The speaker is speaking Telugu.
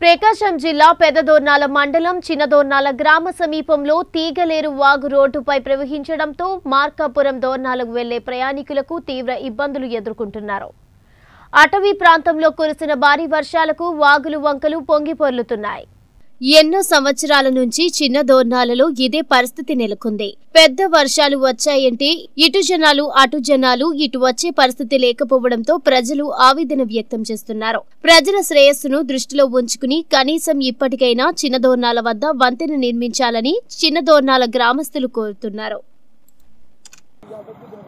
ప్రకాశం జిల్లా పెదదోర్నాల మండలం చిన్నదోర్నాల గ్రామ సమీపంలో తీగలేరు వాగు రోడ్డుపై ప్రవహించడంతో మార్కాపురం దోర్నాలకు వెళ్లే ప్రయాణికులకు తీవ్ర ఇబ్బందులు ఎదుర్కొంటున్నారు అటవీ ప్రాంతంలో కురిసిన భారీ వర్షాలకు వాగులు వంకలు పొంగి పొర్లుతున్నాయి ఎన్నో సంవత్సరాల నుంచి చిన్న దోర్నాలలో ఇదే పరిస్థితి నెలకొంది పెద్ద వర్షాలు వచ్చాయంటే ఇటు జనాలు అటు జనాలు ఇటు వచ్చే పరిస్థితి లేకపోవడంతో ప్రజలు ఆవేదన వ్యక్తం చేస్తున్నారు ప్రజల శ్రేయస్సును దృష్టిలో ఉంచుకుని కనీసం ఇప్పటికైనా చిన్నదోర్నాల వద్ద వంతెన నిర్మించాలని చిన్నదోర్నాల గ్రామస్తులు కోరుతున్నారు